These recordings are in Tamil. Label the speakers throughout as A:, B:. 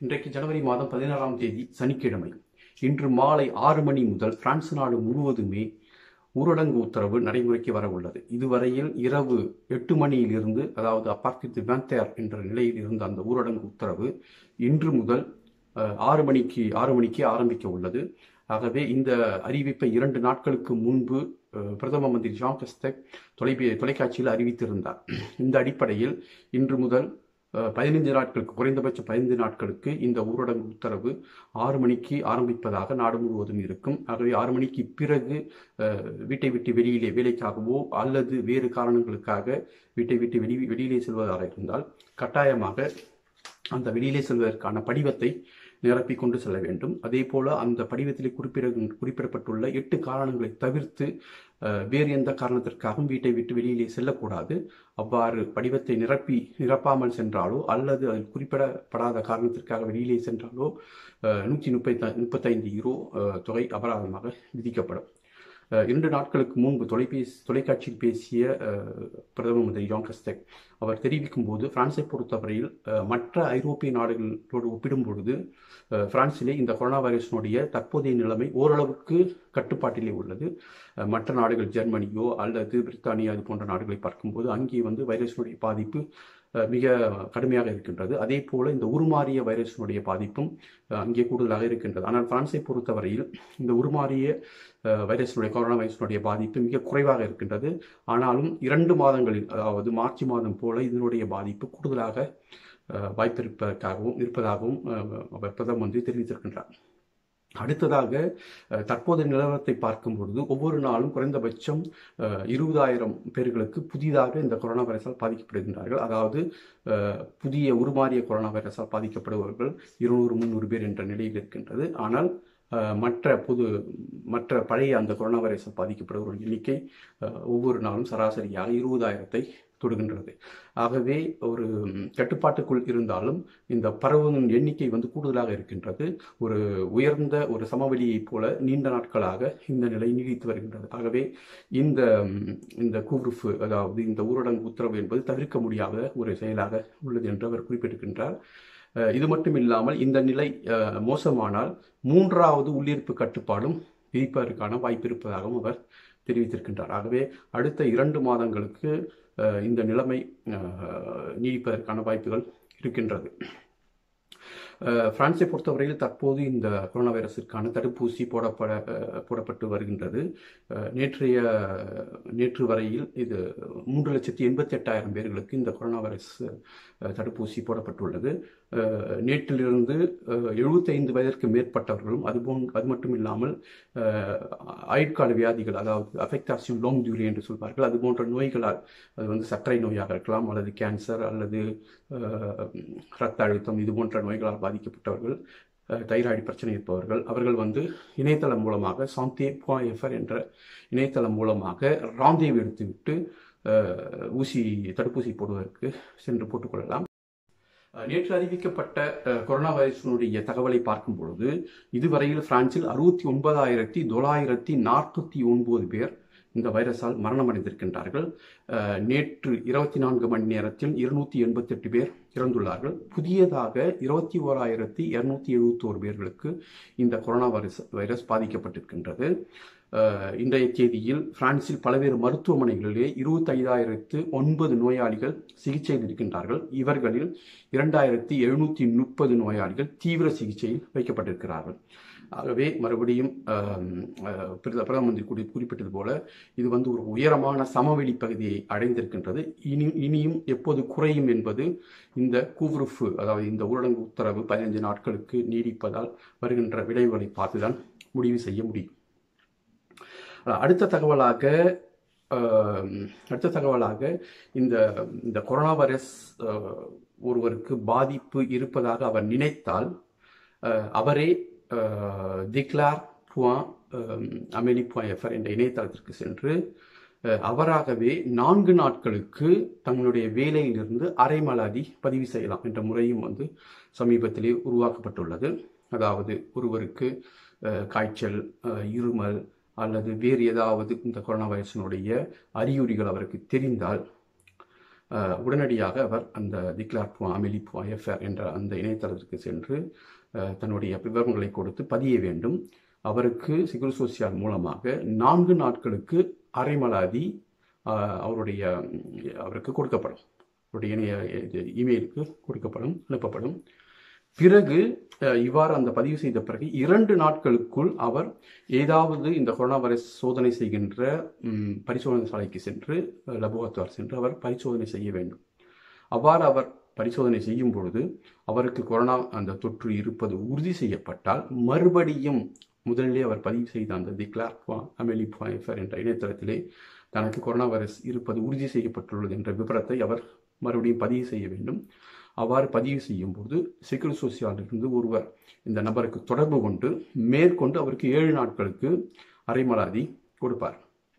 A: இன்றைக்கு ஜனவரி மாதம் பதினாறாம் தேதி சனிக்கிழமை இன்று மாலை ஆறு மணி முதல் பிரான்ஸ் நாடு முழுவதுமே ஊரடங்கு உத்தரவு நடைமுறைக்கு வர உள்ளது இதுவரையில் இரவு எட்டு மணியிலிருந்து அதாவது அப்பார்த்தித்து வேந்தேர் என்ற நிலையில் இருந்த அந்த ஊரடங்கு உத்தரவு இன்று முதல் அஹ், ஆறு மணிக்கு ஆறு மணிக்கு ஆரம்பிக்க உள்ளது ஆகவே இந்த அறிவிப்பை இரண்டு நாட்களுக்கு முன்பு அஹ், பிரதம மந்திரி ஜான் கஸ்தக் தொலைபே தொலைக்காட்சியில் அறிவித்திருந்தார் இந்த அடிப்படையில் இன்று முதல் அஹ், பதினைந்து நாட்களுக்கு குறைந்தபட்சம் பதினைந்து நாட்களுக்கு இந்த ஊரடங்கு உத்தரவு ஆறு மணிக்கு ஆரம்பிப்பதாக நாடு முழுவதும் இருக்கும் ஆகவே ஆறு மணிக்கு பிறகு அஹ், வீட்டை விட்டு வெளியிலே வேலைக்காகவோ அல்லது வேறு காரணங்களுக்காக வீட்டை விட்டு வெளி வெளியிலே செல்வதாக இருந்தால் கட்டாயமாக அந்த வெளியிலே செல்வதற்கான படிவத்தை நிரப்பிக் கொண்டு செல்ல வேண்டும் அதே போல அந்த படிவத்திலே குறிப்பிட குறிப்பிடப்பட்டுள்ள எட்டு காரணங்களை தவிர்த்து அஹ், வேறு எந்த காரணத்திற்காகவும் வீட்டை விட்டு வெளியிலே செல்லக்கூடாது அவ்வாறு படிவத்தை நிரப்பி நிரப்பாமல் சென்றாலோ அல்லது அதில் குறிப்பிடப்படாத காரணத்திற்காக வெளியிலே சென்றாலோ நூற்றி முப்பத்தி முப்பத்தைந்து யூரோ அஹ், தொகை அபராதமாக விதிக்கப்படும் அஹ், இரண்டு நாட்களுக்கு முன்பு தொலைபேசி தொலைக்காட்சியில் பேசிய அஹ், பிரதம மந்திரி ஜான் கஸ்டெக் அவர் தெரிவிக்கும் போது பிரான்ஸை பொறுத்தவரையில் அஹ், மற்ற ஐரோப்பிய நாடுகளோடு ஒப்பிடும் பொழுது அஹ், பிரான்சிலே இந்த கொரோனா வைரஸினுடைய தற்போதைய நிலைமை ஓரளவுக்கு கட்டுப்பாட்டிலே உள்ளது அஹ், மற்ற நாடுகள் ஜெர்மனியோ அல்லது பிரித்தானியா இது போன்ற நாடுகளை பார்க்கும்போது அங்கே வந்து வைரஸினுடைய பாதிப்பு அஹ், மிக கடுமையாக இருக்கின்றது அதே போல இந்த உருமாறிய வைரஸினுடைய பாதிப்பும் அஹ், அங்கே கூடுதலாக இருக்கின்றது ஆனால் பிரான்ஸை பொறுத்தவரையில் இந்த உருமாறிய அஹ், வைரஸினுடைய கொரோனா வைரஸினுடைய பாதிப்பு மிக குறைவாக இருக்கின்றது ஆனாலும் இரண்டு மாதங்களில் அதாவது மார்ச் மாதம் போல இதனுடைய பாதிப்பு கூடுதலாக அஹ், வாய்ப்பு இருப்பதற்காகவும் இருப்பதாகவும் அஹ், அவர் பிரதம மந்திரி தெரிவித்திருக்கின்றார் அடுத்ததாக அஹ், தற்போதைய நிலவரத்தை பார்க்கும் பொழுது ஒவ்வொரு நாளும் குறைந்தபட்சம் அஹ், இருபதாயிரம் பேர்களுக்கு புதிதாக இந்த கொரோனா வைரஸால் பாதிக்கப்படுகின்றார்கள் அதாவது அஹ், புதிய உருமாறிய கொரோனா வைரஸால் பாதிக்கப்படுபவர்கள் இருநூறு முந்நூறு பேர் என்ற நிலையில் இருக்கின்றது ஆனால் அஹ், மற்ற புது மற்ற பழைய அந்த கொரோனா வைரஸால் பாதிக்கப்படுபவர்கள் எண்ணிக்கை அஹ், ஒவ்வொரு நாளும் சராசரியாக இருபதாயிரத்தை தொடுகின்றது ஆகவே ஒரு ம், கட்டுப்பாட்டுக்குள் இருந்தாலும் இந்த பரவும் எண்ணிக்கை வந்து கூடுதலாக இருக்கின்றது ஒரு உயர்ந்த ஒரு சமவெளியைப் போல நீண்ட நாட்களாக இந்த நிலை நீடித்து வருகின்றது ஆகவே இந்த ம், இந்த கூறுஃபு அதாவது இந்த ஊரடங்கு உத்தரவு என்பது தவிர்க்க முடியாத ஒரு செயலாக உள்ளது என்று அவர் குறிப்பிட்டிருக்கின்றார் அஹ், இது மட்டும் இல்லாமல் இந்த நிலை அஹ், மோசமானால் மூன்றாவது உள்ளிருப்பு கட்டுப்பாடும் விதிப்பதற்கான வாய்ப்பு இருப்பதாகவும் அவர் தெரிவித்திருக்கின்றார் ஆகவே அடுத்த இரண்டு மாதங்களுக்கு அஹ், இந்த நிலைமை அஹ், நீடிப்பதற்கான வாய்ப்புகள் இருக்கின்றது அஹ், பிரான்ஸை பொறுத்தவரையில் தற்போது இந்த கொரோனா வைரஸிற்கான தடுப்பூசி போடப்பட அஹ், போடப்பட்டு வருகின்றது அஹ், நேற்றைய நேற்று வரையில் இது மூன்று லட்சத்தி எண்பத்தி எட்டாயிரம் பேர்களுக்கு இந்த கொரோனா வைரஸ் அஹ், தடுப்பூசி போடப்பட்டுள்ளது அஹ், நேற்றிலிருந்து அஹ், 75 வயதிற்கு மேற்பட்டவர்களும் அதுபோன் அது மட்டும் இல்லாமல் அஹ், ஆயுட்கால வியாதிகள் அதாவது அஃபெக்டாசியம் லாங் டியூரி என்று சொல்வார்கள் அது போன்ற நோய்களால் அது வந்து சர்க்கரை நோயாக இருக்கலாம் அல்லது கேன்சர் அல்லது அஹ், இரத்த அழுத்தம் இது போன்ற நோய்களால் பாதிக்கப்பட்டவர்கள் அஹ், தைராய்டு பிரச்சனை இருப்பவர்கள் அவர்கள் வந்து இணையதளம் மூலமாக சாந்தே எஃப்ஆர் என்ற இணையதளம் மூலமாக ராந்தேவ் எடுத்துவிட்டு அஹ், ஊசி தடுப்பூசி போடுவதற்கு சென்று போட்டுக்கொள்ளலாம் அஹ், நேற்று அறிவிக்கப்பட்ட அஹ், கொரோனா வைரஸினுடைய தகவலை பார்க்கும் பொழுது இதுவரையில் பிரான்சில் அறுபத்தி ஒன்பதாயிரத்தி தொள்ளாயிரத்தி நாற்பத்தி ஒன்பது பேர் இந்த வைரஸால் மரணமடைந்திருக்கின்றார்கள் அஹ், நேற்று இருபத்தி நான்கு மணி நேரத்தில் இருநூத்தி எண்பத்தெட்டு பேர் இறந்துள்ளார்கள் புதியதாக இருபத்தி ஓராயிரத்தி இருநூத்தி எழுபத்தோரு பேர்களுக்கு இந்த கொரோனா வைரஸ் வைரஸ் பாதிக்கப்பட்டிருக்கின்றது அஹ், இன்றைய தேதியில் பிரான்சில் பல்வேறு மருத்துவமனைகளிலே இருபத்தைந்தாயிரத்து ஒன்பது நோயாளிகள் சிகிச்சையில் இருக்கின்றார்கள் இவர்களில் இரண்டாயிரத்தி எழுநூற்றி முப்பது நோயாளிகள் தீவிர சிகிச்சையில் வைக்கப்பட்டிருக்கிறார்கள் ஆகவே மறுபடியும் ஆம், அஹ், பிரத- பிரதம மந்திரி குறி குறிப்பிட்டது போல இது வந்து ஒரு உயரமான சமவெளி பகுதியை அடைந்திருக்கின்றது இனி இனியும் எப்போது குறையும் என்பது இந்த கூவ்ருஃபு அதாவது இந்த ஊரடங்கு உத்தரவு பதினைந்து நாட்களுக்கு நீடிப்பதால் வருகின்ற விளைவுகளை பார்த்துதான் முடிவு செய்ய முடியும் அஹ், அடுத்த தகவலாக ஆம், அடுத்த தகவலாக இந்த இந்த கொரோனா வைரஸ் அஹ், ஒருவருக்கு பாதிப்பு இருப்பதாக அவர் நினைத்தால் அஹ், அவரே டிக்ளார் புவான் அமெலி புவான் எஃப்ஆர் என்ற இணையதளத்திற்கு சென்று அஹ், அவராகவே நான்கு நாட்களுக்கு தங்களுடைய வேலையிலிருந்து அரைமலாதி பதிவு செய்யலாம் என்ற முறையும் வந்து சமீபத்திலே உருவாக்கப்பட்டுள்ளது அதாவது ஒருவருக்கு அஹ், காய்ச்சல் அஹ், இருமல் அல்லது வேறு ஏதாவது இந்த கொரோனா வைரஸினுடைய அறிகுறிகள் அவருக்கு தெரிந்தால் அஹ், உடனடியாக அவர் அந்த டிக்ளார் அமெலி எஃப்ஆர் என்ற அந்த இணையதளத்திற்கு சென்று அஹ், தன்னுடைய விவரங்களை கொடுத்து பதிய வேண்டும் அவருக்கு சிகுல் சோசியால் மூலமாக நான்கு நாட்களுக்கு அரைமலாதி அஹ், அவருடைய ம், அவருக்கு கொடுக்கப்படும் அவருடைய இணைய இது இமெயிலுக்கு கொடுக்கப்படும் அனுப்பப்படும் பிறகு அஹ், இவ்வாறு அந்த பதிவு செய்த பிறகு இரண்டு நாட்களுக்குள் அவர் ஏதாவது இந்த கொரோனா வைரஸ் சோதனை செய்கின்ற ம், பரிசோதனை சாலைக்கு சென்று லபோகத்துவார் சென்று அவர் பரிசோதனை செய்ய வேண்டும் அவ்வாறு அவர் பரிசோதனை செய்யும் பொழுது அவருக்கு கொரோனா அந்த தொற்று இருப்பது உறுதி செய்யப்பட்டால் மறுபடியும் முதலிலே அவர் பதிவு செய்த அந்த டிக்ளார் அமெலி எஃப்ஆர் என்ற இணையதளத்திலே தனக்கு கொரோனா வைரஸ் இருப்பது உறுதி செய்யப்பட்டுள்ளது என்ற விவரத்தை அவர் மறுபடியும் பதிவு செய்ய வேண்டும் அவ்வாறு பதிவு செய்யும் போது செக்யூர் சோசியாலிருந்து ஒருவர் இந்த நபருக்கு தொடர்பு கொண்டு மேற்கொண்டு அவருக்கு ஏழு நாட்களுக்கு அரைமலாதி கொடுப்பார்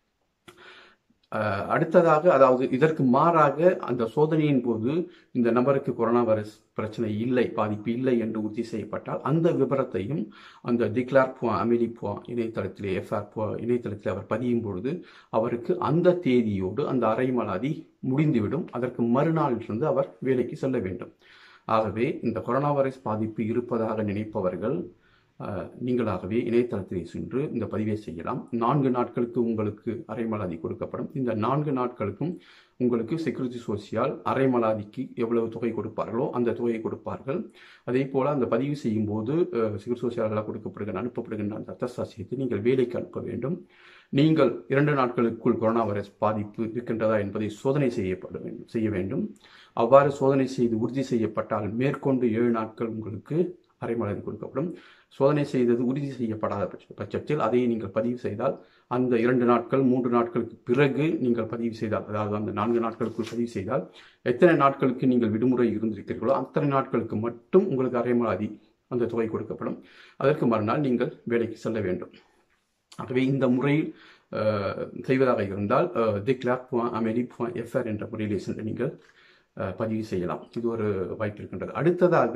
A: அஹ், அடுத்ததாக அதாவது இதற்கு மாறாக அந்த சோதனையின் போது இந்த நபருக்கு கொரோனா வைரஸ் பிரச்சனை இல்லை பாதிப்பு இல்லை என்று உறுதி செய்யப்பட்டால் அந்த விவரத்தையும் அந்த டிக்ளார் புவா அமெலி புவா இணையதளத்திலே எஃப்ஆர் புவா இணையதளத்தில் அவர் பதியும் பொழுது அவருக்கு அந்த தேதியோடு அந்த அரைமலாதி முடிந்துவிடும் அதற்கு மறுநாளிலிருந்து அவர் வேலைக்கு செல்ல வேண்டும் ஆகவே இந்த கொரோனா வைரஸ் பாதிப்பு இருப்பதாக நினைப்பவர்கள் அஹ், நீங்களாகவே இணையதளத்திலே சென்று இந்த பதிவை செய்யலாம் நான்கு நாட்களுக்கு உங்களுக்கு அரைமலாதி கொடுக்கப்படும் இந்த நான்கு நாட்களுக்கும் உங்களுக்கு செக்யூரிட்டி சோசியால் அரைமலாதிக்கு எவ்வளவு தொகை கொடுப்பார்களோ அந்த தொகையை கொடுப்பார்கள் அதே போல அந்த பதிவு செய்யும் போது செக்யூரிட்டி சோசியாலால் கொடுக்கப்படுகிற அனுப்பப்படுகின்ற அந்த அத்தஸ்தாசியத்தை நீங்கள் வேலைக்கு அனுப்ப வேண்டும் நீங்கள் இரண்டு நாட்களுக்குள் கொரோனா வைரஸ் பாதிப்பு இருக்கின்றதா என்பதை சோதனை செய்யப்பட வேண்டும் செய்ய வேண்டும் அவ்வாறு சோதனை செய்து உறுதி செய்யப்பட்டால் மேற்கொண்டு ஏழு நாட்கள் உங்களுக்கு அரைமலாதி கொடுக்கப்படும் சோதனை செய்தது உறுதி செய்யப்படாத பட்ச- பட்சத்தில் அதை நீங்கள் பதிவு செய்தால் அந்த இரண்டு நாட்கள் மூன்று நாட்களுக்கு பிறகு நீங்கள் பதிவு செய்தால் அதாவது அந்த நான்கு நாட்களுக்குள் பதிவு செய்தால் எத்தனை நாட்களுக்கு நீங்கள் விடுமுறை இருந்திருக்கிறீர்களோ அத்தனை நாட்களுக்கு மட்டும் உங்களுக்கு அரைமலாதி அந்த தொகை கொடுக்கப்படும் அதற்கு மறுநாள் நீங்கள் வேலைக்கு செல்ல வேண்டும் ஆகவே இந்த முறையில் அஹ், செய்வதாக இருந்தால் டிக்ளார் அமெரி எஃப்ஆர் என்ற முறையிலே சென்று நீங்கள் அஹ், பதிவு செய்யலாம் இது ஒரு வாய்ப்பு இருக்கின்றது அடுத்ததாக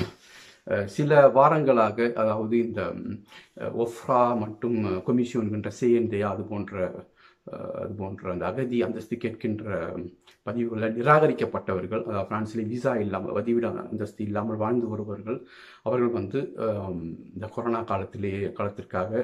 A: அஹ், சில வாரங்களாக அதாவது இந்த ம், அஹ், ஒஃப்ரா மற்றும் கொமிஷன் என்கின்ற சிஎன்டே அது போன்ற அஹ், அது போன்ற அந்த அகதி அந்தஸ்து கேட்கின்ற பதிவுகளில் நிராகரிக்கப்பட்டவர்கள் அதாவது பிரான்சில் விசா இல்லாமல் வதிவிட அந்தஸ்து இல்லாமல் வாழ்ந்து வருபவர்கள் அவர்கள் வந்து அஹ், இந்த கொரோனா காலத்திலே காலத்திற்காக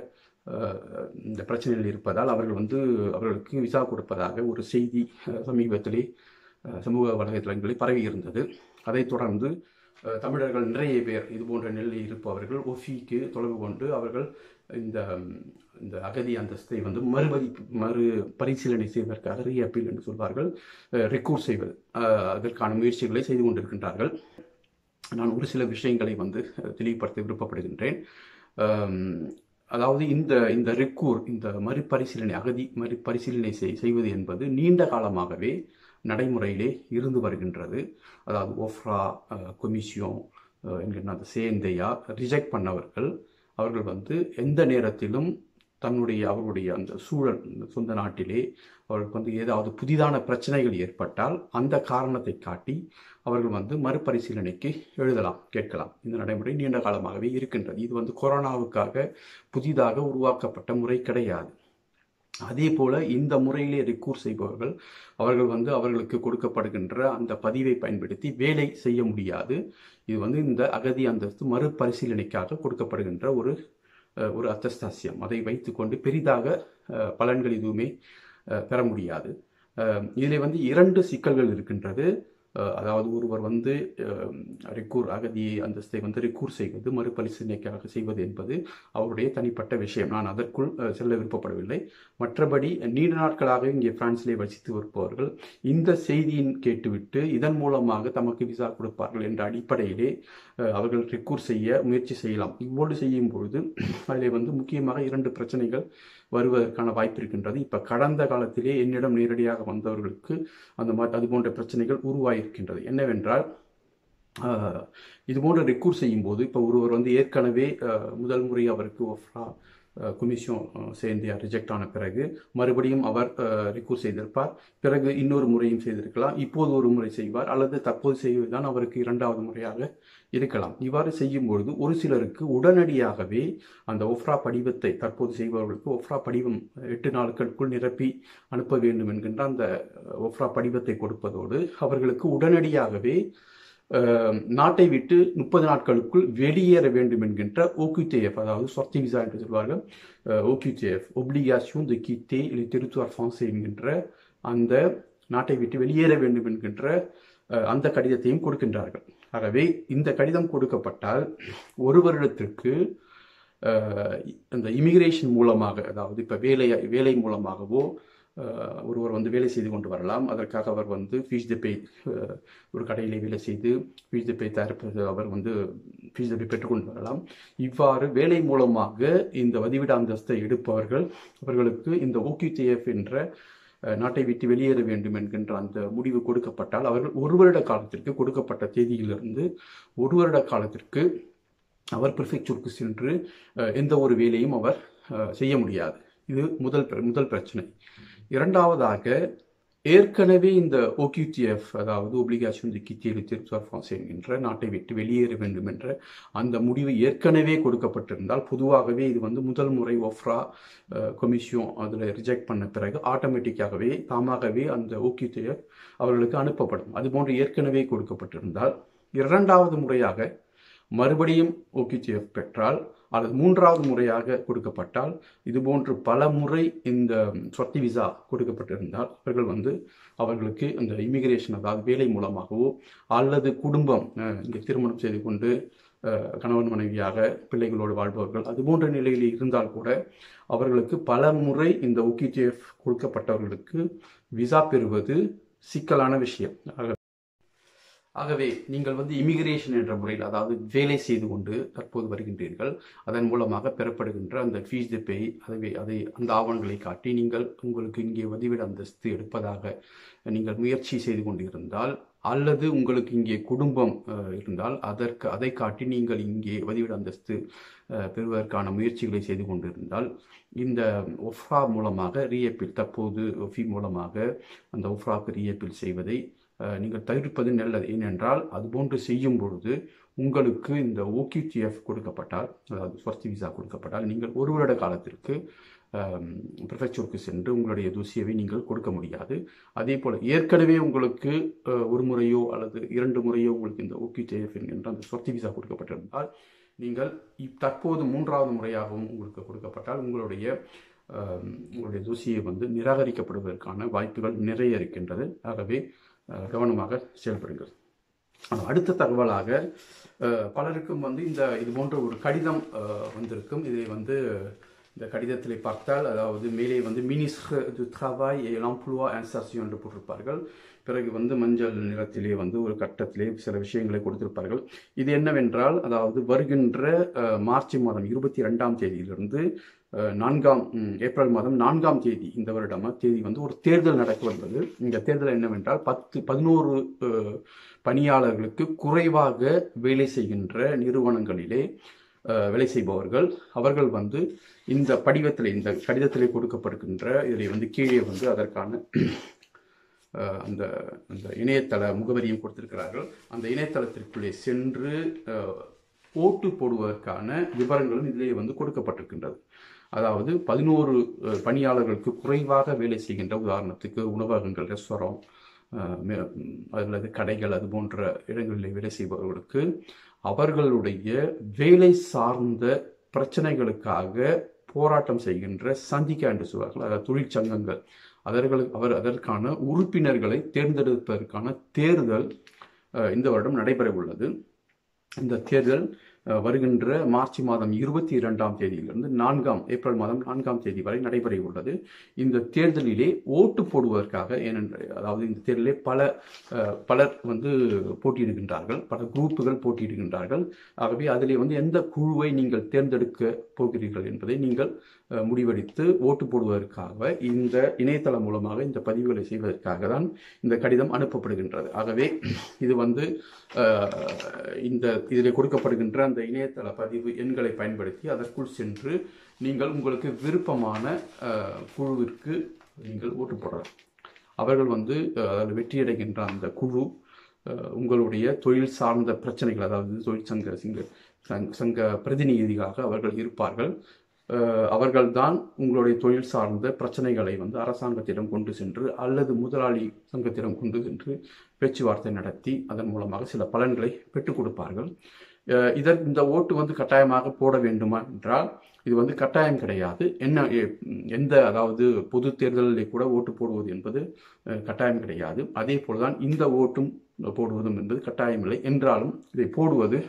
A: அஹ், இந்த பிரச்சனைகள் இருப்பதால் அவர்கள் வந்து அவர்களுக்கு விசா கொடுப்பதாக ஒரு செய்தி அஹ், சமீபத்திலே அஹ், சமூக வலைதளங்களில் பரவி இருந்தது அதைத் தொடர்ந்து அஹ், தமிழர்கள் நிறைய பேர் இது போன்ற நிலையில் இருப்பவர்கள் ஒஃபிக்கு தொடர்பு கொண்டு அவர்கள் இந்த ம், இந்த அகதி அந்தஸ்தை வந்து மறுபதி மறு பரிசீலனை செய்வதற்காக ரீஅப்பீல் என்று சொல்வார்கள் ரெக்கூர் செய்வது அஹ், அதற்கான முயற்சிகளை செய்து கொண்டிருக்கின்றார்கள் நான் ஒரு சில விஷயங்களை வந்து அஹ், தெளிவுபடுத்த விருப்பப்படுகின்றேன் அம், அதாவது இந்த இந்த ரெக்கூர் இந்த மறுபரிசீலனை அகதி மறுபரிசீலனை செய்- செய்வது என்பது நீண்ட காலமாகவே நடைமுறையிலே இருந்து வருகின்றது அதாவது ஒஃப்ரா கொமிஷியோன் என்கிற அந்த சேந்தையா ரிஜெக்ட் பண்ணவர்கள் அவர்கள் வந்து எந்த நேரத்திலும் தன்னுடைய அவர்களுடைய அந்த சூழல் இந்த சொந்த நாட்டிலே அவர்களுக்கு வந்து ஏதாவது புதிதான பிரச்சனைகள் ஏற்பட்டால் அந்த காரணத்தை காட்டி அவர்கள் வந்து மறுபரிசீலனைக்கு எழுதலாம் கேட்கலாம் இந்த நடைமுறை நீண்ட காலமாகவே இருக்கின்றது இது வந்து கொரோனாவுக்காக புதிதாக உருவாக்கப்பட்ட முறை கிடையாது அதே போல இந்த முறையிலே ரெக்கூர் செய்பவர்கள் அவர்கள் வந்து அவர்களுக்கு கொடுக்கப்படுகின்ற அந்த பதிவை பயன்படுத்தி வேலை செய்ய முடியாது இது வந்து இந்த அகதி அந்தஸ்து மறுபரிசீலனைக்காக கொடுக்கப்படுகின்ற ஒரு அஹ், ஒரு அத்தஸ்தாசியம் அதை வைத்துக்கொண்டு பெரிதாக அஹ், பலன்கள் எதுவுமே அஹ், பெற முடியாது அஹ், இதிலே வந்து இரண்டு சிக்கல்கள் இருக்கின்றது அஹ், அதாவது ஒருவர் வந்து ரெக்கூர் அகதி அந்தஸ்தை வந்து ரெக்கூர் செய்வது மறுபரிசீலனைக்காக செய்வது என்பது அவருடைய தனிப்பட்ட விஷயம் நான் அதற்குள் அஹ், செல்ல விருப்பப்படவில்லை மற்றபடி நீண்ட நாட்களாக இங்கே பிரான்சிலே வசித்து வருபவர்கள் இந்த செய்தியின் கேட்டுவிட்டு இதன் மூலமாக தமக்கு விசா கொடுப்பார்கள் என்ற அடிப்படையிலே அஹ், அவர்கள் ரெக்கூர் செய்ய முயற்சி செய்யலாம் இவ்வோடு செய்யும் பொழுது அதிலே வந்து முக்கியமாக இரண்டு பிரச்சனைகள் வருவதற்கான வாய்ப்பு இருக்கின்றது இப்போ கடந்த காலத்திலே என்னிடம் நேரடியாக வந்தவர்களுக்கு அந்த மாதிரி அது போன்ற பிரச்சனைகள் உருவாகியிருக்கின்றது என்னவென்றால் ஆஹ், இது போன்ற ரெக்கூர் செய்யும் போது இப்போ ஒருவர் வந்து ஏற்கனவே ஆஹ், முதல் முறை அவருக்கு ஒஃப்ரா கொமிஷன் சேர்ந்து ரிஜெக்ட் ஆன பிறகு மறுபடியும் அவர் ரிக்கூர் செய்திருப்பார் பிறகு இன்னொரு முறையும் செய்திருக்கலாம் இப்போது ஒரு முறை செய்வார் அல்லது தற்போது செய்வதுதான் அவருக்கு இரண்டாவது முறையாக இருக்கலாம் இவ்வாறு செய்யும் பொழுது ஒரு சிலருக்கு உடனடியாகவே அந்த ஒஃப்ரா படிவத்தை தற்போது செய்பவர்களுக்கு ஒஃப்ரா படிவம் எட்டு நாட்களுக்குள் நிரப்பி அனுப்ப வேண்டும் என்கின்ற அந்த ஒஃப்ரா படிவத்தை கொடுப்பதோடு அவர்களுக்கு உடனடியாகவே அஹ், நாட்டை விட்டு முப்பது நாட்களுக்குள் வெளியேற வேண்டும் என்கின்ற ஓக்யூடிஎஃப் அதாவது சொர்த்தி விசா என்று சொல்வார்கள் OQTF obligation de quitter le territoire français என்கின்ற அந்த நாட்டை விட்டு வெளியேற வேண்டும் என்கின்ற அஹ், அந்த கடிதத்தையும் கொடுக்கின்றார்கள் ஆகவே இந்த கடிதம் கொடுக்கப்பட்டால் ஒரு வருடத்திற்கு அஹ், அந்த இமிகிரேஷன் மூலமாக அதாவது இப்போ வேலை வேலை மூலமாகவோ அஹ், ஒருவர் வந்து வேலை செய்து கொண்டு வரலாம் அதற்காக அவர் வந்து ஃபீஸ் த பே ஒரு கடையிலே வேலை செய்து ஃபீஸ் த பே தயாரிப்பது அவர் வந்து ஃபீஸ் த பே பெற்றுக்கொண்டு வரலாம் இவ்வாறு வேலை மூலமாக இந்த வதிவிட அந்தஸ்தை எடுப்பவர்கள் அவர்களுக்கு இந்த ஓக்யூடிஎஃப் என்ற அஹ், நாட்டை விட்டு வெளியேற வேண்டும் என்கின்ற அந்த முடிவு கொடுக்கப்பட்டால் அவர்கள் ஒரு வருட காலத்திற்கு கொடுக்கப்பட்ட தேதியிலிருந்து ஒரு வருட காலத்திற்கு அவர் ப்ரிஃபெக்சருக்கு சென்று அஹ், எந்த ஒரு வேலையும் அவர் அஹ், செய்ய முடியாது இது முதல் பிர- முதல் பிரச்சனை இரண்டாவதாக ஏற்கனவே இந்த ஓக்யூடிஎஃப் அதாவது ஒப்ளிகேஷன் தி கித்தியல் திருச்சார் ஃப்ரான்ஸ் என்கின்ற நாட்டை விட்டு வெளியேற வேண்டும் என்ற அந்த முடிவு ஏற்கனவே கொடுக்கப்பட்டிருந்தால் பொதுவாகவே இது வந்து முதல் முறை ஒஃப்ரா கொமிஷன் அதில் ரிஜெக்ட் பண்ண பிறகு ஆட்டோமேட்டிக்காகவே தாமாகவே அந்த ஓக்யூடிஎஃப் அவர்களுக்கு அனுப்பப்படும் அதுபோன்று ஏற்கனவே கொடுக்கப்பட்டிருந்தால் இரண்டாவது முறையாக மறுபடியும் ஓகேஜிஎஃப் பெற்றால் அல்லது மூன்றாவது முறையாக கொடுக்கப்பட்டால் இதுபோன்று பல முறை இந்த சொத்தி விசா கொடுக்கப்பட்டிருந்தால் அவர்கள் வந்து அவர்களுக்கு இந்த இமிகிரேஷன் அதாவது வேலை மூலமாகவோ அல்லது குடும்பம் அஹ், இங்கே திருமணம் செய்து கொண்டு அஹ், கணவன் மனைவியாக பிள்ளைகளோடு வாழ்பவர்கள் அதுபோன்ற நிலையில் இருந்தால் கூட அவர்களுக்கு பல முறை இந்த ஓகேஜிஎஃப் கொடுக்கப்பட்டவர்களுக்கு விசா பெறுவது சிக்கலான விஷயம் ஆக ஆகவே நீங்கள் வந்து இமிகிரேஷன் என்ற முறையில் அதாவது வேலை செய்து கொண்டு தற்போது வருகின்றீர்கள் அதன் மூலமாக பெறப்படுகின்ற அந்த ஃபீஸ் தி பே அதை அதை அந்த ஆவணங்களை காட்டி நீங்கள் உங்களுக்கு இங்கே வதிவிட அந்தஸ்து எடுப்பதாக நீங்கள் முயற்சி செய்து கொண்டிருந்தால் அல்லது உங்களுக்கு இங்கே குடும்பம் அஹ், இருந்தால் அதற்கு அதை காட்டி நீங்கள் இங்கே வதிவிட அந்தஸ்து அஹ், பெறுவதற்கான முயற்சிகளை செய்து கொண்டிருந்தால் இந்த ஒஃப்ரா மூலமாக ரீஎப்பில் தற்போது ஒஃபி மூலமாக அந்த ஒஃப்ராக்கு ரீஎப்பில் செய்வதை அஹ், நீங்கள் தவிர்ப்பது நல்லது ஏனென்றால் அதுபோன்று செய்யும் பொழுது உங்களுக்கு இந்த ஓகிடிஎஃப் கொடுக்கப்பட்டால் அதாவது ஸ்வஸ்தி விசா கொடுக்கப்பட்டால் நீங்கள் ஒரு வருட காலத்திற்கு ப்ரிஃபெக்சருக்கு சென்று உங்களுடைய தூசியவை நீங்கள் கொடுக்க முடியாது அதே போல் ஏற்கனவே உங்களுக்கு அஹ், ஒரு முறையோ அல்லது இரண்டு முறையோ உங்களுக்கு இந்த ஓகிடிஎஃப் என்கின்ற அந்த ஸ்வஸ்தி விசா கொடுக்கப்பட்டிருந்தால் நீங்கள் இப் தற்போது மூன்றாவது முறையாகவும் உங்களுக்கு கொடுக்கப்பட்டால் உங்களுடைய அஹ், உங்களுடைய தூசியை வந்து நிராகரிக்கப்படுவதற்கான வாய்ப்புகள் நிறைய இருக்கின்றது ஆகவே அஹ், கவனமாக செயல்படுங்கள் அஹ், அடுத்த தகவலாக அஹ், பலருக்கும் வந்து இந்த இது போன்ற ஒரு கடிதம் அஹ், வந்திருக்கும் இதை வந்து இந்த கடிதத்தில் பார்த்தால் அதாவது மேலே வந்து மினிஸ்ட்ரு து travail et l'emploi insertion என்று போட்டிருப்பார்கள் பிறகு வந்து மஞ்சள் நிறத்திலே வந்து ஒரு கட்டத்திலே சில விஷயங்களை கொடுத்திருப்பார்கள் இது என்னவென்றால் அதாவது வருகின்ற அஹ், மார்ச் மாதம் இருபத்தி ரெண்டாம் தேதியிலிருந்து அஹ், நான்காம் ம், ஏப்ரல் மாதம் நான்காம் தேதி இந்த வருடம் தேதி வந்து ஒரு தேர்தல் நடக்க வந்தது இந்த தேர்தல் என்னவென்றால் பத்து பதினோரு அஹ், பணியாளர்களுக்கு குறைவாக வேலை செய்கின்ற நிறுவனங்களிலே அஹ், வேலை செய்பவர்கள் அவர்கள் வந்து இந்த படிவத்தில் இந்த கடிதத்திலே கொடுக்கப்படுகின்ற இதில் வந்து கீழே வந்து அதற்கான அஹ், அந்த அந்த இணையதள முகவரியும் கொடுத்திருக்கிறார்கள் அந்த இணையதளத்திற்குள்ளே சென்று அஹ், ஓட்டு போடுவதற்கான விவரங்களும் இதிலே வந்து கொடுக்கப்பட்டிருக்கின்றது அதாவது பதினோரு அஹ், பணியாளர்களுக்கு குறைவாக வேலை செய்கின்ற உதாரணத்துக்கு உணவகங்கள் ரெஸ்டாரண்ட் அல்லது கடைகள் அது போன்ற இடங்களில் வேலை செய்பவர்களுக்கு அவர்களுடைய வேலை சார்ந்த பிரச்சனைகளுக்காக போராட்டம் செய்கின்ற சந்திக்கா என்று சொல்வார்கள் அதாவது தொழிற்சங்கங்கள் அவர்களுக்கு அவர் அதற்கான உறுப்பினர்களை தேர்ந்தெடுப்பதற்கான தேர்தல் அஹ், இந்த வருடம் நடைபெற உள்ளது இந்த தேர்தல் அஹ், வருகின்ற மார்ச் மாதம் இருபத்தி இரண்டாம் தேதியிலிருந்து நான்காம் ஏப்ரல் மாதம் நான்காம் தேதி வரை நடைபெற உள்ளது இந்த தேர்தலிலே ஓட்டு போடுவதற்காக ஏனென்ற அதாவது இந்த தேர்தலிலே பல அஹ், பலர் வந்து போட்டியிடுகின்றார்கள் பல குரூப்புகள் போட்டியிடுகின்றார்கள் ஆகவே அதிலே வந்து எந்த குழுவை நீங்கள் தேர்ந்தெடுக்க போகிறீர்கள் என்பதை நீங்கள் அஹ், முடிவெடுத்து ஓட்டு போடுவதற்காக இந்த இணையதளம் மூலமாக இந்த பதிவுகளை செய்வதற்காக தான் இந்த கடிதம் அனுப்பப்படுகின்றது ஆகவே இது வந்து அஹ், இந்த இதில் கொடுக்கப்படுகின்ற அந்த இணையதள பதிவு எண்களை பயன்படுத்தி அதற்குள் சென்று நீங்கள் உங்களுக்கு விருப்பமான அஹ், குழுவிற்கு நீங்கள் ஓட்டு போடலாம் அவர்கள் வந்து அஹ், அதாவது வெற்றியடைகின்ற அந்த குழு அஹ், உங்களுடைய தொழில் சார்ந்த பிரச்சனைகள் அதாவது தொழிற்சங்க சிங்க சங்க- சங்க பிரதிநிதிகளாக அவர்கள் இருப்பார்கள் அஹ், அவர்கள்தான் உங்களுடைய தொழில் சார்ந்த பிரச்சனைகளை வந்து அரசாங்கத்திடம் கொண்டு சென்று அல்லது முதலாளி சங்கத்திடம் கொண்டு சென்று பேச்சுவார்த்தை நடத்தி அதன் மூலமாக சில பலன்களை பெற்றுக் கொடுப்பார்கள் அஹ், இதற்கு இந்த ஓட்டு வந்து கட்டாயமாக போட வேண்டுமா என்றால் இது வந்து கட்டாயம் கிடையாது என்ன எ- எந்த அதாவது பொது தேர்தலில் கூட ஓட்டு போடுவது என்பது அஹ், கட்டாயம் கிடையாது அதே போலதான் இந்த ஓட்டும் போடுவதும் என்பது கட்டாயமில்லை என்றாலும் இதை போடுவது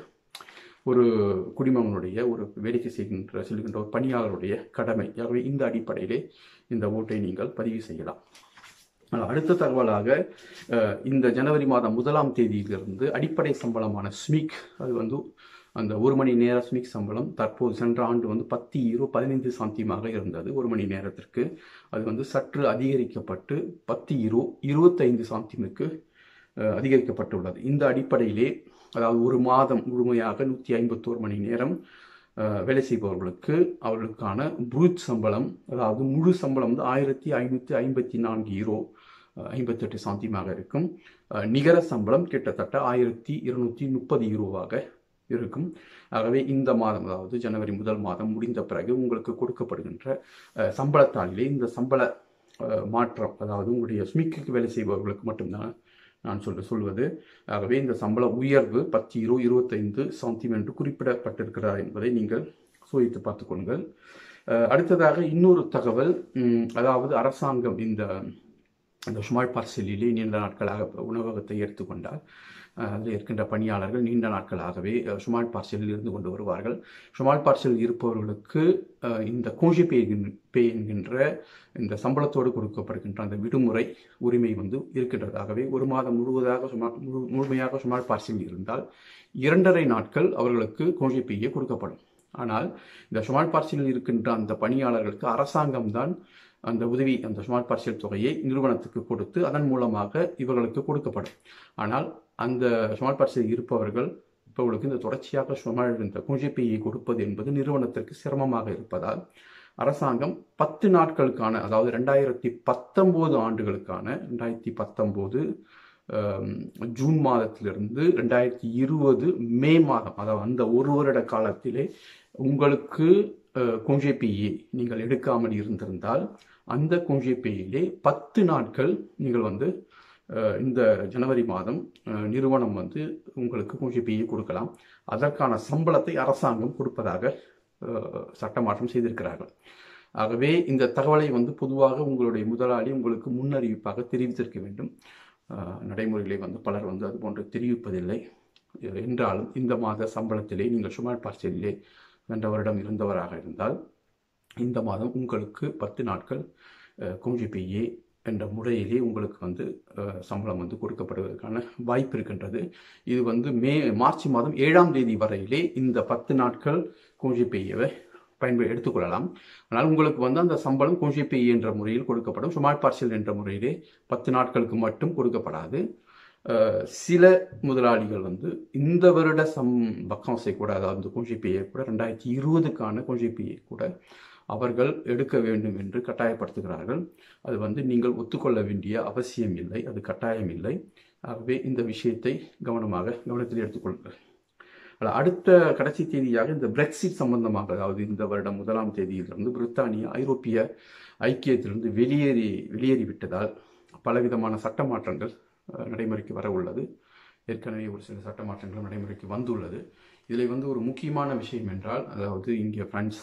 A: ஒரு குடிமகனுடைய ஒரு வேடிக்கை செய்கின்ற செல்கின்ற ஒரு பணியாளருடைய கடமை ஆகவே இந்த அடிப்படையிலே இந்த ஓட்டை நீங்கள் பதிவு செய்யலாம் ஆனால் அடுத்த தகவலாக அஹ், இந்த ஜனவரி மாதம் முதலாம் தேதியிலிருந்து அடிப்படை சம்பளமான ஸ்மிக் அது வந்து அந்த ஒரு மணி நேர ஸ்மிக் சம்பளம் தற்போது சென்ற ஆண்டு வந்து பத்து ஈரோ பதினைந்து சாந்தியமாக இருந்தது ஒரு மணி நேரத்திற்கு அது வந்து சற்று அதிகரிக்கப்பட்டு பத்து ஈரோ இருபத்தைந்து சாந்தியமுக்கு அஹ், அதிகரிக்கப்பட்டுள்ளது இந்த அடிப்படையிலே அதாவது ஒரு மாதம் முழுமையாக நூற்றி ஐம்பத்தோரு மணி நேரம் அஹ், வேலை செய்பவர்களுக்கு அவர்களுக்கான புரூத் சம்பளம் அதாவது முழு சம்பளம் வந்து ஆயிரத்தி ஐநூற்றி ஐம்பத்தி நான்கு ஈரோ அஹ், ஐம்பத்தெட்டு சாந்தியமாக இருக்கும் அஹ், நிகர சம்பளம் கிட்டத்தட்ட ஆயிரத்தி இருநூற்றி முப்பது ஈரோவாக இருக்கும் ஆகவே இந்த மாதம் அதாவது ஜனவரி முதல் மாதம் முடிந்த பிறகு உங்களுக்கு கொடுக்கப்படுகின்ற அஹ், சம்பளத்தாளிலே இந்த சம்பள அஹ், மாற்றம் அதாவது உங்களுடைய ஸ்மிக்கு வேலை செய்பவர்களுக்கு மட்டும்தான் நான் சொல்ல சொல்வது ஆகவே இந்த சம்பள உயர்வு பத்து ஈரோ இருபத்தைந்து சாந்தியம் என்று குறிப்பிடப்பட்டிருக்கிறதா என்பதை நீங்கள் சோதித்து பார்த்துக் கொள்ளுங்கள் அஹ், அடுத்ததாக இன்னொரு தகவல் ம், அதாவது அரசாங்கம் இந்த அந்த ஸ்மால் பார்சலிலே நீண்ட நாட்களாக உணவகத்தை எடுத்துக்கொண்டால் அஹ், அதில் இருக்கின்ற பணியாளர்கள் நீண்ட நாட்களாகவே அஹ், ஸ்மால் பார்சலில் இருந்து கொண்டு வருவார்கள் ஸ்மால் பார்சல் இருப்பவர்களுக்கு அஹ், இந்த கோஷி பே பே என்கின்ற இந்த சம்பளத்தோடு கொடுக்கப்படுகின்ற அந்த விடுமுறை உரிமை வந்து இருக்கின்றது ஆகவே ஒரு மாதம் முழுவதாக சுமார் முழு முழுமையாக ஸ்மால் பார்சல் இருந்தால் இரண்டரை நாட்கள் அவர்களுக்கு கோஷி பேயே கொடுக்கப்படும் ஆனால் இந்த ஸ்மால் பார்சலில் இருக்கின்ற அந்த பணியாளர்களுக்கு அரசாங்கம்தான் அந்த உதவி அந்த ஸ்மார்ட் பார்சல் தொகையை நிறுவனத்துக்கு கொடுத்து அதன் மூலமாக இவர்களுக்கு கொடுக்கப்படும் ஆனால் அந்த ஸ்மார்ட் பார்சல் இருப்பவர்கள் இப்பவர்களுக்கு இந்த தொடர்ச்சியாக ஸ்மால் இந்த குஞ்சிப்பையை கொடுப்பது என்பது நிறுவனத்திற்கு சிரமமாக இருப்பதால் அரசாங்கம் பத்து நாட்களுக்கான அதாவது ரெண்டாயிரத்தி பத்தொம்போது ஆண்டுகளுக்கான ரெண்டாயிரத்தி பத்தொம்போது ஜூன் மாதத்திலிருந்து ரெண்டாயிரத்தி இருபது மே மாதம் அதாவது அந்த ஒரு வருட காலத்திலே உங்களுக்கு குஞ்சேபியை நீங்கள் எடுக்காமல் இருந்திருந்தால் அந்த குஞ்சேபியிலே பத்து நாட்கள் நீங்கள் வந்து அஹ், இந்த ஜனவரி மாதம் அஹ், நிறுவனம் வந்து உங்களுக்கு குஞ்சேபியை கொடுக்கலாம் அதற்கான சம்பளத்தை அரசாங்கம் கொடுப்பதாக அஹ், சட்ட மாற்றம் செய்திருக்கிறார்கள் ஆகவே இந்த தகவலை வந்து பொதுவாக உங்களுடைய முதலாளி உங்களுக்கு முன்னறிவிப்பாக தெரிவித்திருக்க வேண்டும் அஹ், நடைமுறைகளை வந்து பலர் வந்து அது போன்று தெரிவிப்பதில்லை என்றாலும் இந்த மாத சம்பளத்திலே நீங்கள் சுமார் பார்சலிலே சென்ற வருடம் இருந்தவராக இருந்தால் இந்த மாதம் உங்களுக்கு பத்து நாட்கள் குஞ்சிபிஏ என்ற முறையிலே உங்களுக்கு வந்து அஹ், சம்பளம் வந்து கொடுக்கப்படுவதற்கான வாய்ப்பு இருக்கின்றது இது வந்து மே மார்ச் மாதம் ஏழாம் தேதி வரையிலே இந்த பத்து நாட்கள் குஞ்சிபிஏவை பயன்படு எடுத்துக்கொள்ளலாம் ஆனால் உங்களுக்கு வந்து அந்த சம்பளம் குஞ்சிபிஏ என்ற முறையில் கொடுக்கப்படும் சுமார் பார்சல் என்ற முறையிலே பத்து நாட்களுக்கு மட்டும் கொடுக்கப்படாது அஹ், சில முதலாளிகள் வந்து இந்த வருட சம் பக்காசை கூட அதாவது குஞ்சிபியை கூட ரெண்டாயிரத்தி இருபதுக்கான குஞ்சிபியை கூட அவர்கள் எடுக்க வேண்டும் என்று கட்டாயப்படுத்துகிறார்கள் அது வந்து நீங்கள் ஒத்துக்கொள்ள வேண்டிய அவசியம் இல்லை அது கட்டாயம் இல்லை ஆகவே இந்த விஷயத்தை கவனமாக கவனத்தில் எடுத்துக்கொள்ளுங்கள் அல்ல, அடுத்த கடைசி தேதியாக இந்த பிரெக்சிட் சம்பந்தமாக அதாவது இந்த வருடம் முதலாம் தேதியிலிருந்து பிரித்தானியா ஐரோப்பிய ஐக்கியத்திலிருந்து வெளியேறி வெளியேறிவிட்டதால் பலவிதமான சட்ட மாற்றங்கள் அஹ், நடைமுறைக்கு வர உள்ளது ஏற்கனவே ஒரு சில சட்ட மாற்றங்களும் நடைமுறைக்கு வந்துள்ளது இதில் வந்து ஒரு முக்கியமான விஷயம் என்றால் அதாவது இங்கே பிரான்ஸ்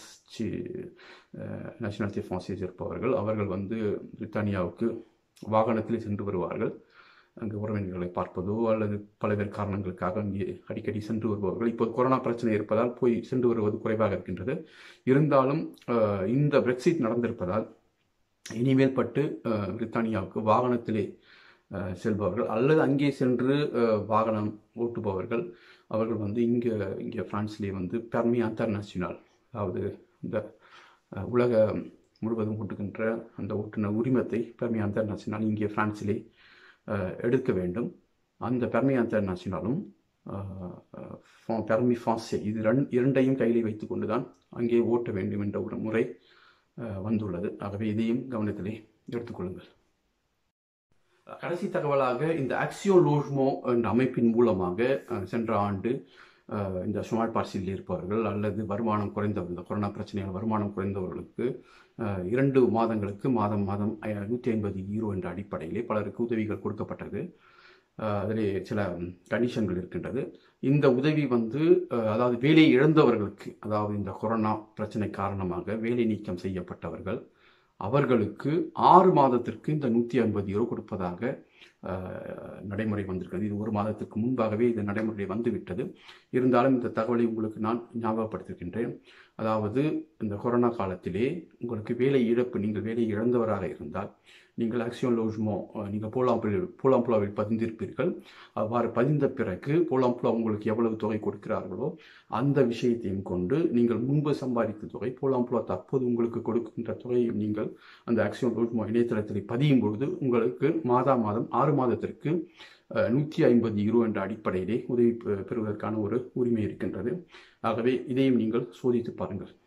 A: நேஷனாலிட்டி ஃபான்சேஜ் இருப்பவர்கள் அவர்கள் வந்து பிரித்தானியாவுக்கு வாகனத்தில் சென்று வருவார்கள் அங்கு உறவினர்களை பார்ப்பதோ அல்லது பல்வேறு காரணங்களுக்காக அங்கே அடிக்கடி சென்று வருபவர்கள் இப்போ கொரோனா பிரச்சனை இருப்பதால் போய் சென்று வருவது குறைவாக இருக்கின்றது இருந்தாலும் அஹ், இந்த பிரெக்சிட் நடந்திருப்பதால் இனிமேல் பட்டு அஹ், பிரித்தானியாவுக்கு வாகனத்திலே அஹ், செல்பவர்கள் அல்லது அங்கே சென்று அஹ், வாகனம் ஓட்டுபவர்கள் அவர்கள் வந்து இங்கே இங்கே பிரான்ஸ்லேயே வந்து பெர்மி இன்டர்நேஷனல் அதாவது இந்த அஹ், உலக முழுவதும் ஓட்டுகின்ற அந்த ஓட்டுநர் உரிமத்தை பெர்மி இன்டர்நேஷனல் இங்கே பிரான்சிலே அஹ், எடுக்க வேண்டும் அந்த பெர்மி இன்டர்நேஷனலும் பெர்மி ஃபான்சே இது ரெண் இரண்டையும் கையில் வைத்துக்கொண்டு தான் அங்கே ஓட்ட வேண்டும் என்ற ஒரு முறை அஹ், வந்துள்ளது ஆகவே இதையும் கவனத்திலே எடுத்துக்கொள்ளுங்கள் கடைசி தகவலாக இந்த ஆக்சியோ லோஜ்மோ என்ற அமைப்பின் மூலமாக அஹ், சென்ற ஆண்டு அஹ், இந்த சுமால் பார்சியில் இருப்பவர்கள் அல்லது வருமானம் குறைந்தவர்கள் இந்த கொரோனா பிரச்சனையால் வருமானம் குறைந்தவர்களுக்கு அஹ், இரண்டு மாதங்களுக்கு மாதம் மாதம் நூற்றி ஐம்பது யூரோ என்ற அடிப்படையிலே பலருக்கு உதவிகள் கொடுக்கப்பட்டது அஹ், அதிலே சில கண்டிஷன்கள் இருக்கின்றது இந்த உதவி வந்து அஹ், அதாவது வேலையை இழந்தவர்களுக்கு அதாவது இந்த கொரோனா பிரச்சனை காரணமாக வேலை நீக்கம் செய்யப்பட்டவர்கள் அவர்களுக்கு ஆறு மாதத்திற்கு இந்த நூற்றி ஐம்பது யூரோ கொடுப்பதாக அஹ், நடைமுறை வந்திருக்கிறது இது ஒரு மாதத்திற்கு முன்பாகவே இது நடைமுறை வந்துவிட்டது இருந்தாலும் இந்த தகவலை உங்களுக்கு நான் ஞாபகப்படுத்துகின்றேன் அதாவது இந்த கொரோனா காலத்திலே உங்களுக்கு வேலை இழப்பு நீங்கள் வேலை இழந்தவராக இருந்தால் நீங்கள் ஆக்சியோன் லோஜ்மோ அஹ், நீங்கள் போலாம்புல போலாம்புலாவில் பதிந்திருப்பீர்கள் அவ்வாறு பதிந்த பிறகு போலாம்புலா உங்களுக்கு எவ்வளவு தொகை கொடுக்கிறார்களோ அந்த விஷயத்தையும் கொண்டு நீங்கள் முன்பு சம்பாதித்த தொகை போலாம்புலா தற்போது உங்களுக்கு கொடுக்கின்ற தொகையும் நீங்கள் அந்த ஆக்சியோன் லோஜ்மோ இணையதளத்தில் பதியும் பொழுது உங்களுக்கு மாதா மாதம் ஆறு மாதத்திற்கு நூற்றி ஐம்பது யூரோ என்ற அடிப்படையிலே உதவி பெ- பெறுவதற்கான ஒரு உரிமை இருக்கின்றது ஆகவே இதையும் நீங்கள் சோதித்து பாருங்கள்